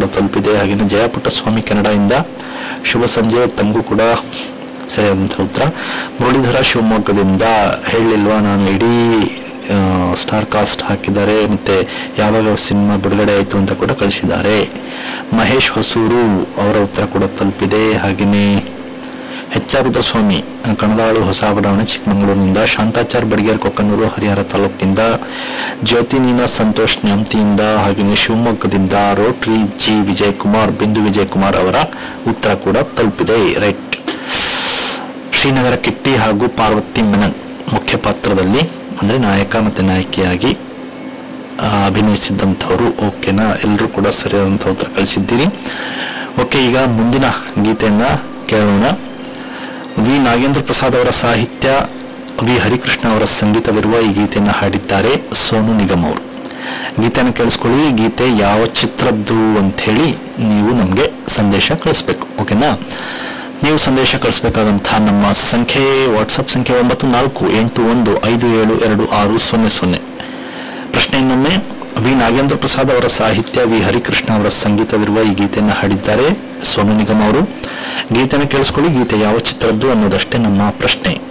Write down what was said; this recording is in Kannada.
ಕೂಡ ತಲುಪಿದೆ ಹಾಗೆಯೇ ಜಯಪುಟ್ಟ ಸ್ವಾಮಿ ಕೆನಡಾಯಿಂದ ಶುಭ ಸಂಜೆ ತಮಗೂ ಕೂಡ ಸರಿಯಾದಂತಹ ಉತ್ತರ ಮುರಳೀಧರ ಶಿವಮೊಗ್ಗದಿಂದ ಹೇಳಿಲ್ವಾ ನಾನು ಇಡೀ ಆ, ಸ್ಟಾರ್ ಕಾಸ್ಟ್ ಹಾಕಿದ್ದಾರೆ ಮತ್ತೆ ಯಾವಾಗ ಸಿನಿಮಾ ಬಿಡುಗಡೆ ಆಯಿತು ಅಂತ ಕೂಡ ಕಳಿಸಿದ್ದಾರೆ ಮಹೇಶ್ ಹೊಸೂರು ಅವರ ಉತ್ತರ ಕೂಡ ತಲುಪಿದೆ ಹಾಗೆಯೇ ಎಚ್ ಆರ್ ರುದ್ರಸ್ವಾಮಿ ಕಣದಾಳು ಹೊಸ ಬಡಾವಣೆ ಚಿಕ್ಕಮಗಳೂರಿನಿಂದ ಶಾಂತಾಚಾರ್ ಬಡಿಗೇರ್ ಕೊಕ್ಕನೂರು ಹರಿಹರ ತಾಲೂಕಿನಿಂದ ಜ್ಯೋತಿ ನೀನಾ ಸಂತೋಷ್ ನ್ಯಾಮ್ತಿಯಿಂದ ಹಾಗೆಯೇ ಶಿವಮೊಗ್ಗದಿಂದ ರೋಟ್ರಿ ಜಿ ವಿಜಯಕುಮಾರ್ ಬಿಂದು ವಿಜಯಕುಮಾರ್ ಅವರ ಉತ್ತರ ಕೂಡ ತಲುಪಿದೆ ರೈಟ್ ಶ್ರೀನಗರ ಕಿಟ್ಟಿ ಹಾಗೂ ಪಾರ್ವತಿ ಮೆನನ್ ಮುಖ್ಯ ಪಾತ್ರದಲ್ಲಿ ಅಂದ್ರೆ ನಾಯಕ ಮತ್ತೆ ನಾಯಕಿಯಾಗಿ ಆ, ಅಭಿನಯಿಸಿದ್ದಂಥವ್ರು ಓಕೆನಾ ಎಲ್ಲರೂ ಕೂಡ ಸರಿಯಾದಂಥ ಉತ್ತರ ಕಳಿಸಿದ್ದೀರಿ ಓಕೆ ಈಗ ಮುಂದಿನ ಗೀತೆಯನ್ನ ಕೇಳೋಣ ವಿ ನಾಗೇಂದ್ರ ಪ್ರಸಾದ್ ಅವರ ಸಾಹಿತ್ಯ ವಿ ಹರಿಕೃಷ್ಣ ಅವರ ಸಂಗೀತವಿರುವ ಈ ಗೀತೆಯನ್ನು ಹಾಡಿದ್ದಾರೆ ಸೋನು ನಿಗಮ್ ಅವರು ಗೀತೆಯನ್ನು ಕೇಳಿಸ್ಕೊಳ್ಳಿ ಈ ಗೀತೆ ಯಾವ ಚಿತ್ರದ್ದು ಅಂತ ಹೇಳಿ ನೀವು ನಮಗೆ ಸಂದೇಶ ಕಳಿಸ್ಬೇಕು ಓಕೆನಾ ನೀವು ಸಂದೇಶ ಕಳಿಸ್ಬೇಕಾದಂತಹ ನಮ್ಮ ಸಂಖ್ಯೆ ವಾಟ್ಸಪ್ ಸಂಖ್ಯೆ ಒಂಬತ್ತು ನಾಲ್ಕು ಎಂಟು ಒಂದು ಐದು ಏಳು ಎರಡು ಆರು ಸೊನ್ನೆ ಸೊನ್ನೆ ಪ್ರಶ್ನೆ ಇನ್ನೊಮ್ಮೆ ವಿ ನಾಗೇಂದ್ರ ಪ್ರಸಾದ್ ಅವರ ಸಾಹಿತ್ಯ ವಿ ಹರಿಕೃಷ್ಣ ಅವರ ಸಂಗೀತವಿರುವ ಈ ಗೀತೆಯನ್ನು ಹಾಡಿದ್ದಾರೆ ಸೋನು ನಿಗಮ್ ಅವರು ಗೀತೆಯನ್ನು ಕೇಳಿಸ್ಕೊಳ್ಳಿ ಗೀತೆ ಯಾವ ಚಿತ್ರದ್ದು ಅನ್ನೋದಷ್ಟೇ ನಮ್ಮ ಪ್ರಶ್ನೆ